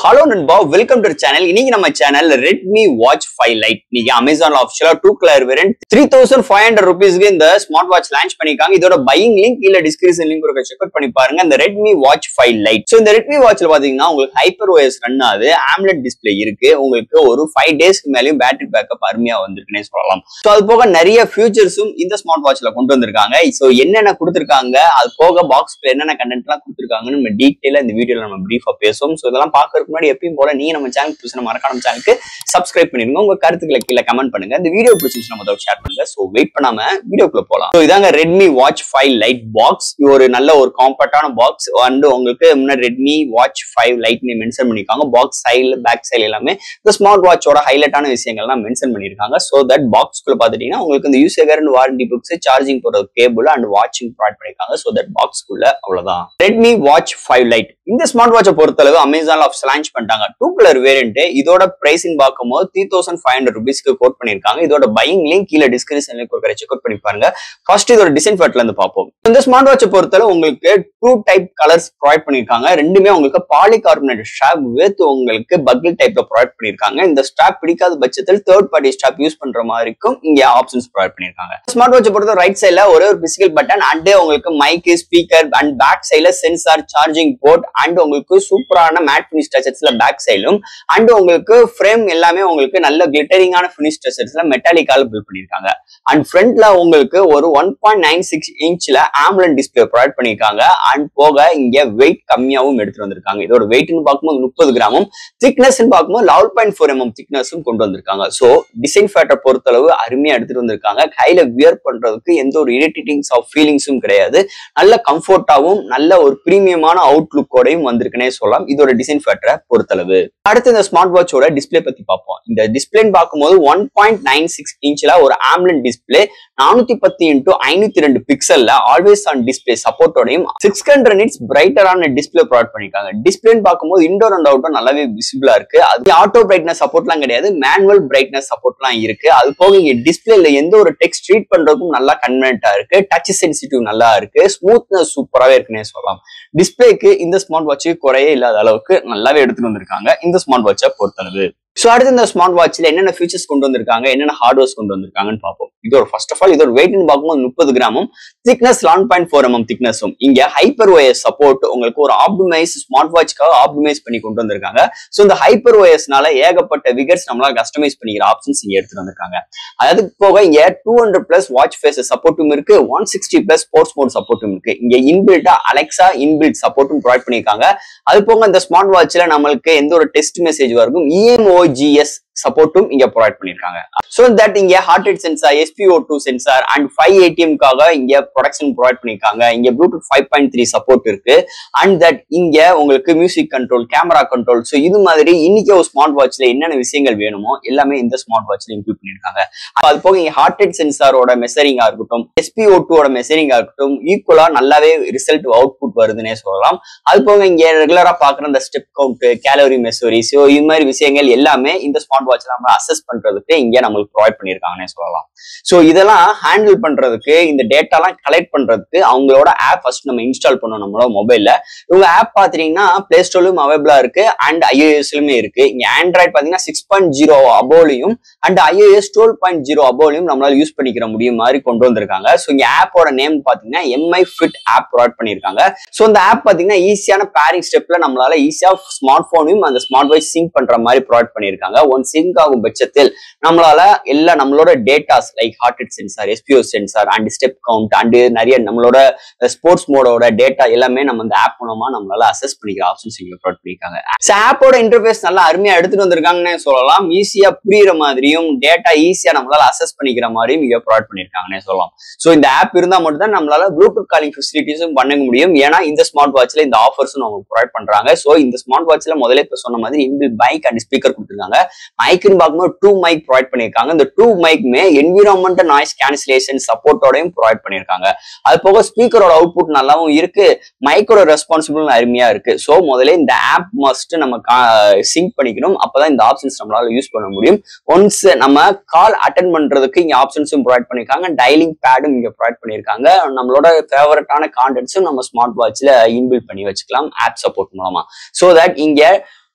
hello நண்பா welcome to channel இன்னைக்கு நம்ம channel Redmi watch five lite இன்னைக்கு அமேசான் ஆஃபிஷியலா two colour variant three thousand five hundred ருபீஸ்க்கு இந்த ஸ்மார்ட் வாட்ச் லான்ச் பண்ணிருக்காங்க இதோட பையிங் லிங்க் கீழே டிஸ்கிரிப்ஷன் லிங்க் இருக்க செக் அவுட் பண்ணி பாருங்க இந்த Redmi watch five lite so இந்த ரெட்மி வாட்ச்ல பாத்தீங்கன்னா உங்களுக்கு ஹைப்பர் ஓஎஸ் ரன் ஆகுது ஆம்லெட் டிஸ்பிளே இருக்கு உங்களுக்கு ஒரு ஃபைவ் டேஸ்க்கு மேலேயும் பேட்டரி பேக்கப் அருமையா வந்திருக்குன்னே சொல்லலாம் ஸோ அது போக நிறைய ஃபியூச்சர்ஸும் இந்த ஸ்மார்ட் வாட்ச்ல கொண்டு வந்திருக்காங்க ஸோ என்னென்ன கொடுத்துருக்காங்க அது போக பாக்ஸ்ல என்னென்ன கண்டென்ட்லாம் கொடுத்துருக்காங்கன்னு நம்ம டீட்டெயிலா இந்த வீடியோல நம்ம பிரீஃபா பேசுவோம் ஸோ இதெல்லாம் பார்க்கறதுக்கு முன்னாடி எப்பயும் போல நீங்க நம்ம சேனல் புதுசு மறக்காம சேனலுக்கு சப்ஸ்கிரைப் பண்ணிருங்க உங்க கருத்துக்களை கீழே கமெண்ட் பண்ணுங்க இந்த வீடியோ பிடிச்சிருச்சு நம்ம ஷேர் பண்ணுங்க ஸோ வெயிட் பண்ணாம வீடியோக்குள்ள போலாம் ஸோ இதாங்க Redmi watch five lite box இது ஒரு நல்ல ஒரு காம்பேக்டான பாக்ஸ் அண்ட் உங்களுக்கு முன்னாடி ரெட்மி வாட்ச் ஃபைவ் லைட்னு மென்ஷன் பண்ணிருக்காங்க பாக்ஸ் சைடில் பேக் சைடு எல்லாமே இந்த ஸ்மார்ட் வாட்சோட ஹைலைட்டான விஷயங்கள்லாம் மென்ஷன் பண்ணிருக்காங்க ஸோ தட் பாக்ஸ்க்குள்ள பார்த்துட்டீங்கன்னா உங்களுக்கு இந்த user guarantee warranty books charging போடுற கேபிள் அண்ட் வாட்சிங் ப்ரொவைட் பண்ணிருக்காங்க ஸோ தட் பாக்ஸ்க்குள்ள அவ்வளவுதான் ரெட்மி வாட்ச் ஃபைவ் லைட் இந்த ஸ்மார்ட் வாட்சை பொறுத்தளவு அமேசான் ஆஃப் லான்ச் பண்ணிட்டாங்க டூ கலர் வேரியன்ட் இதோட பிரைஸிங் பார்க்கும்போது த்ரீ தௌசண்ட் ஃபைவ் ஹண்ட்ரட் ருபீஸ்க்கு கோட் பண்ணிருக்காங்க இதோட பையிங் லிங்க் கீழே டிஸ்கிரிப்ஷன் லிங்க் கொடுக்குற செக் அவுட் பண்ணி பாருங்க ஃபர்ஸ்ட் இதோட டிசைன் ஃபேட்ல இருந்து பார்ப்போம் இந்த ஸ்மார்ட் வாட்சை பொறுத்தளவு உங்களுக்கு டூ டைப் கலர்ஸ் ப்ரொவைட் பண்ணிருக்காங்க ரெண்டுமே உங்களுக்கு பாலிகார்பனேட் ஸ்ட்ராப் வித் உங்களுக்கு பக்கிள் டைப்ல ப்ரொவைட் பண்ணிருக்காங்க இந்த ஸ்ட்ராப் பிடிக்காத பட்சத்தில் தேர்ட் பார்ட்டி ஸ்ட்ராப் யூஸ் பண்ற மாதிரிக்கும் இங்க ஆப்ஷன்ஸ் ப்ரொவைட் பண்ணிருக்காங்க ஸ்மார்ட் வாட்சை பொறுத்த ரைட் சைட்ல ஒரே ஒரு பிசிக்கல் பட்டன் அண்ட் உங்களுக்கு மைக் ஸ்பீக்கர் அண்ட் பேக் சைட்ல சென்சார் சார்ஜிங் போர்ட் அண்ட் உங்களுக்கு சூப்பரான மேட் பினிஷ் டச்சஸ்ல பேக் சைடும் அண்ட் உங்களுக்கு ஃப்ரேம் எல்லாமே உங்களுக்கு நல்ல கிளிட்டரிங்கான பினிஷ் டச்சஸ்ல மெட்டாலிக்கால பில்ட் பண்ணிருக்காங்க அண்ட் ஃப்ரண்ட்ல உங்களுக்கு ஒரு ஒன் பாயிண்ட் நைன் சிக்ஸ் இன்ச்ல ஆம்புலன் டிஸ்பிளே ப்ரொவைட் பண்ணிருக்காங்க அண்ட் போக இங்க வெயிட் கம்மியாவும் எடுத்துட்டு வந்திருக்காங்க இதோட வெயிட்னு பார்க்கும்போது முப்பது கிராமும் திக்னஸ் பார்க்கும்போது லெவல் பாயிண்ட் ஃபோர் எம்எம் திக்னஸும் கொண்டு வந்திருக்காங்க ஸோ டிசைன் ஃபேட்டை பொறுத்தளவு அருமையா எடுத்துட்டு வந்திருக்காங்க கையில வியர் பண்றதுக்கு எந்த ஒரு இரிட்டேட்டிங்ஸ் ஆஃப் ஃபீலிங்ஸும் கிடையாது நல்ல கம்ஃபர்ட்டாவும் நல்ல ஒரு பிரீமியமான அவுட்லுக்கோடையும் வந்திருக்குன்னே சொல்லலாம் இதோட டிசைன் ஃபேட்டரை பொறுத்தளவு அடுத்து இந்த ஸ்மார்ட் வாட்சோட டிஸ்பிளே பத்தி பார்ப்போம் இந்த டிஸ்பிளேன்னு பார்க்கும்போது ஒன் பாயிண்ட் நைன் சிக்ஸ் இன்ச்ல ஒரு ஆம்லன் டிஸ்பிளே நானூத்தி பத்து இன்டூ ஐநூத்தி ரெண்டு பிக்சல்ல ஆல்வேஸ் ஆன் டிஸ்பிளே சப்போர்ட்டோடையும் சிக்ஸ் ஹண்ட்ரட் நிட்ஸ் பிரைட்டரான டிஸ்பிளே ப்ரொவைட் பண்ணிருக்காங்க டிஸ்பிளேன்னு பார்க்கும்போது இண்டோர் அண்ட் அவுட்டோர் நல்லாவே விசிபிளா இருக்கு அது ஆட்டோ பிரைட்னஸ் சப்போர்ட்லாம் கிடையாது மேனுவல் பிரைட்னஸ் சப்போர்ட்லாம் இருக்கு அது போக இங்க டிஸ்பிளேல எந்த ஒரு டெக்ஸ்ட் ரீட் பண்றதுக்கும் நல்லா கன்வென்ட்டா இருக்கு டச் சென்சிட்டிவ் நல்லா இருக்கு ஸ்மூத்னஸ் சூப்பராகவே இருக்குன்னே சொல்லலாம் டிஸ்பிளேக்கு இந்த ஸ்மார்ட் வாட்ச் குறையே இல்லாத அளவுக்கு நல்லாவே எடுத்துட்டு வந்திருக்காங்க இந்த ஸ்மார்ட் வாட்சை பொறுத்தளவு ஸோ அடுத்து இந்த ஸ்மார்ட் வாட்ச்ல என்னென்ன ஃபீச்சர்ஸ் கொண்டு வந்திருக்காங்க என்னென்ன ஹார்ட்வேர்ஸ் கொண்டு வந்திருக்காங்கன்னு பார்ப்போம் இதோட ஃபர்ஸ்ட் ஆஃப் ஆல் இதோட வெயிட்னு பார்க்கும்போது முப்பது கிராமும் thickness eleven point four mm திக்னஸும் இங்க ஹைப்பர் ஒயஸ் சப்போர்ட் உங்களுக்கு ஒரு ஆப்டிமைஸ் ஸ்மார்ட் வாட்ச்க்காக ஆப்டிமைஸ் பண்ணி கொண்டு வந்திருக்காங்க ஸோ இந்த ஹைப்பர் ஒயஸ்னால ஏகப்பட்ட விகர்ஸ் நம்மளால கஸ்டமைஸ் பண்ணிக்கிற ஆப்ஷன்ஸ் இங்க எடுத்துட்டு வந்திருக்காங்க அது போக இங்க two hundred plus watch face சப்போர்ட்டும் இருக்கு one sixty plus sports mode சப்போர்ட்டும் இருக்கு இங்க இன்பில்ட்டா அலெக்சா இன்பில்ட் சப்போர்ட்டும் ப்ரொவைட் பண்ணியிருக்காங்க அது போக இந்த ஸ்மார்ட் வாட்ச்ல நம்மளுக்கு எந்த ஒரு டெஸ்ட் மெசேஜ் வரைக்கும் இஎம்ஓஜிஎஸ் சப்போர்ட்டும் இங்க ப்ரொவைட் பண்ணிருக்காங்க ஸோ தட் இங்க heart rate sensor SPO two sensor and five ஏடிஎம்காக இங்க ப்ரொடக்ஷன் ப்ரொவைட் பண்ணிருக்காங்க இங்க Bluetooth five point three support இருக்கு அண்ட் தட் இங்க உங்களுக்கு music control camera control so இது மாதிரி இன்னைக்கு ஒரு ஸ்மார்ட் வாட்ச்ல என்னென்ன விஷயங்கள் வேணுமோ எல்லாமே இந்த ஸ்மார்ட் வாட்ச்ல இன்க்ளூட் பண்ணிருக்காங்க அது போக இங்க ஹார்ட் ரேட் சென்சாரோட மெசரிங்கா இருக்கட்டும் எஸ்பிஓ டூவோட மெசரிங்கா இருக்கட்டும் ஈக்குவலா நல்லாவே ரிசல்ட் அவுட்புட் வருதுன்னே சொல்லலாம் அது போக இங்க ரெகுலரா பாக்குற அந்த step count calorie measure so இது மாதிரி விஷயங்கள் எல்லாமே இந்த ஸ்மார்ட் வாட்ச்ல நம்ம அசஸ் பண்றதுக்கு இங்க நம்மளுக்கு ப்ரொவைட் பண்ணிருக்காங்கன்னே சொல்லலாம் ஸோ இதெல்லாம் ஹேண்டில் பண்றதுக்கு இந்த டேட்டாலாம் கலெக்ட் பண்றதுக்கு அவங்களோட ஆப் ஃபர்ஸ்ட் நம்ம இன்ஸ்டால் பண்ணணும் நம்மளோட மொபைல்ல இவங்க ஆப் பாத்தீங்கன்னா பிளே ஸ்டோர்லயும் அவைபிளா இருக்கு அண்ட் ஐஓஎஸ்லயுமே இருக்கு இங்க ஆண்ட்ராய்ட் பாத்தீங்கன்னா சிக்ஸ் பாயிண்ட் ஜீரோ அபோலையும் and iOS twelve point zero அபோலையும் நம்மளால யூஸ் பண்ணிக்கிற முடியும் மாதிரி கொண்டு வந்திருக்காங்க ஸோ இங்க ஆப்போட நேம் பாத்தீங்கன்னா எம்ஐ ஃபிட் ஆப் ப்ரொவைட் பண்ணிருக்காங்க ஸோ இந்த ஆப் பாத்தீங்கன்னா ஈஸியான பேரிங் ஸ்டெப்ல நம்மளால ஈஸியா ஸ்மார்ட் போனையும் அந்த ஸ்மார்ட் வாட்ச் சிங்க் பண்ற மாதிரி ப்ரொவைட் பண்ணிருக்காங்க ஒன் சிங்க் ஆகும் பட்சத்தில் நம்மளால எல்லா நம்மளோட டேட்டாஸ் like heart rate sensor SPO sensor and step count and நிறைய நம்மளோட ஸ்போர்ட்ஸ் மோடோட டேட்டா எல்லாமே நம்ம இந்த ஆப் மூலமா நம்மளால அசஸ் பண்ணிக்கிற ஆப்ஷன்ஸ் இங்க ப்ரொவைட் பண்ணிருக்காங்க ஆப்போட இன்டர்ஃபேஸ் நல்லா அருமையா எடுத்துட்டு வந்திருக்காங்கன்னு சொல்லலாம் ஈஸியா புரியுற மாதிரியும் டேட்டா ஈஸியா நம்மளால அசஸ் பண்ணிக்கிற மாதிரியும் இங்க ப்ரொவைட் பண்ணிருக்காங்கன்னு சொல்லலாம் ஸோ இந்த ஆப் இருந்தா மட்டும் தான் நம்மளால ப்ளூடூத் காலிங் ஃபெசிலிட்டிஸும் பண்ண முடியும் ஏன்னா இந்த ஸ்மார்ட் வாட்ச்ல இந்த ஆஃபர்ஸும் நம்ம ப்ரொவைட் பண்றாங்க ஸோ இந்த ஸ்மார்ட் வாட்ச்ல முதல்ல இப்ப சொன்ன மாதிரி இன்பில் பைக் அண்ட் ஸ்பீக்கர் கொடுத்துருக்காங்க மைக்குன்னு பார்க்கும்போது டூ மைக் ப்ரொவைட் பண்ணியிருக்காங்க இந்த டூ மைக்குமே என்விரான்மெண்டல் நாய்ஸ் கேன்சலேஷன் சப்போர்ட்டோடையும் ப்ரொவைட் பண்ணியிருக்காங்க அது போக ஸ்பீக்கரோட அவுட்புட் நல்லாவும் இருக்கு மைக்கோட ரெஸ்பான்சிபிள் அருமையா இருக்கு ஸோ முதல்ல இந்த ஆப் மஸ்ட் நம்ம சிங்க் பண்ணிக்கணும் அப்பதான் இந்த ஆப்ஷன்ஸ் நம்மளால யூஸ் பண்ண முடியும் ஒன்ஸ் நம்ம கால் அட்டன் பண்றதுக்கு இங்க ஆப்ஷன்ஸும் ப்ரொவைட் பண்ணிருக்காங்க டைலிங் பேடும் இங்க ப்ரொவைட் பண்ணிருக்காங்க நம்மளோட ஃபேவரட்டான கான்டென்ட்ஸும் நம்ம ஸ்மார்ட் வாட்ச்ல இன்பில் பண்ணி வச்சுக்கலாம் ஆப் சப்போர்ட் மூலமா ஸோ தட் இங்க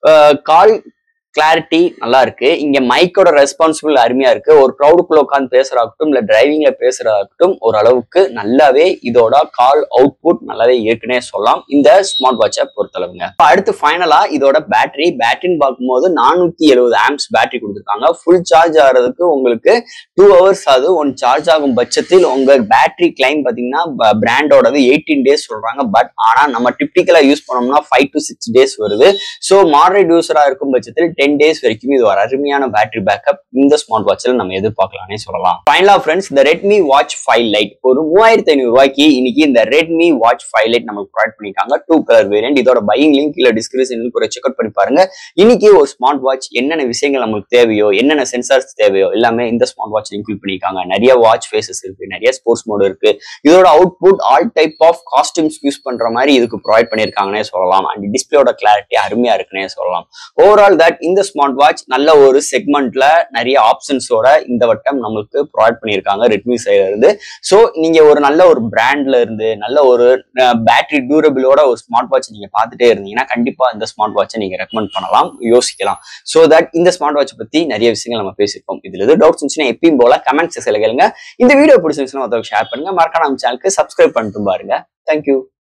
கால் கிளாரிட்டி நல்லா இருக்கு இங்க மைக்கோட ரெஸ்பான்சிபிள் அருமையா இருக்கு ஒரு க்ரௌடுக்குள்ள உட்காந்து பேசுறதாகட்டும் இல்ல டிரைவிங்ல பேசுறதாகட்டும் ஓரளவுக்கு நல்லாவே இதோட கால் அவுட்புட் நல்லாவே இருக்குன்னே சொல்லலாம் இந்த ஸ்மார்ட் வாட்சை பொறுத்தளவுங்க இப்ப அடுத்து ஃபைனலா இதோட பேட்டரி பேட்டரின்னு பார்க்கும்போது நானூத்தி எழுபது ஆம்ஸ் பேட்டரி கொடுத்துருக்காங்க ஃபுல் சார்ஜ் ஆகிறதுக்கு உங்களுக்கு டூ ஹவர்ஸ் ஆகுது ஒன் சார்ஜ் ஆகும் பட்சத்தில் உங்க பேட்டரி கிளைம் பாத்தீங்கன்னா பிராண்டோடது எயிட்டீன் டேஸ் சொல்றாங்க பட் ஆனா நம்ம டிப்பிக்கலா யூஸ் பண்ணோம்னா ஃபைவ் டு சிக்ஸ் டேஸ் வருது ஸோ மாடரேட் யூஸரா இருக்கும் பட்சத்தில் டென் டேஸ் வரைக்கும் இது ஒரு அருமையான பேட்டரி பேக்கப் இந்த ஸ்மார்ட் வாட்சில் நம்ம எதிர்பார்க்கலாம்னே சொல்லலாம் ஃபைனலா ஃப்ரெண்ட்ஸ் இந்த ரெட்மி வாட்ச் ஃபைவ் லைட் ஒரு மூவாயிரத்தி ஐநூறு ரூபாய்க்கு இன்னைக்கு இந்த ரெட்மி வாட்ச் ஃபைவ் லைட் நமக்கு ப்ரொவைட் பண்ணிருக்காங்க டூ கலர் வேரியன்ட் இதோட பையிங் லிங்க் இல்ல டிஸ்கிரிப்ஷன் ஒரு செக் அவுட் பண்ணி பாருங்க இன்னைக்கு ஒரு ஸ்மார்ட் வாட்ச் என்னென்ன விஷயங்கள் நமக்கு தேவையோ என்னென்ன சென்சார்ஸ் தேவையோ எல்லாமே இந்த ஸ்மார்ட் வாட்ச் இன்க்ளூட் பண்ணிருக்காங்க நிறைய வாட்ச் ஃபேஸஸ் இருக்கு நிறைய ஸ்போர்ட்ஸ் மோட் இருக்கு இதோட output all type of costumes use பண்ற மாதிரி இதுக்கு ப்ரொவைட் பண்ணிருக்காங்கன்னே சொல்லலாம் அண்ட் டிஸ்பிளேயோட கிளாரிட்டி அருமையா இருக்குன்னே சொல்லலாம் ஓவரால் தட் இந்த ஸ்மார்ட் வாட்ச் நல்ல ஒரு செக்மெண்ட்ல நிறைய ஆப்ஷன்ஸோட இந்த வட்டம் நம்மளுக்கு ப்ரொவைட் பண்ணியிருக்காங்க ரெட்மி சைடுல இருந்து ஸோ நீங்க ஒரு நல்ல ஒரு பிராண்ட்ல இருந்து நல்ல ஒரு பேட்டரி டியூரபிளோட ஒரு ஸ்மார்ட் வாட்ச் நீங்க பார்த்துட்டே இருந்தீங்கன்னா கண்டிப்பா இந்த ஸ்மார்ட் வாட்சை நீங்க ரெக்கமெண்ட் பண்ணலாம் யோசிக்கலாம் ஸோ தட் இந்த ஸ்மார்ட் வாட்ச் பத்தி நிறைய விஷயங்கள் நம்ம பேசியிருக்கோம் இதுல எது டவுட்ஸ் இருந்துச்சுன்னா எப்பயும் போல கமெண்ட் செக்ஷன்ல கேளுங்க இந்த வீடியோ பிடிச்சிருந்துச்சுன்னா ஒருத்தவங்க ஷேர் பண்ணுங்க மறக்காம நம்ம சேனலுக்கு சப்ஸ்கிரைப் பண்ணிட்டு பாருங்க தேங்க்யூ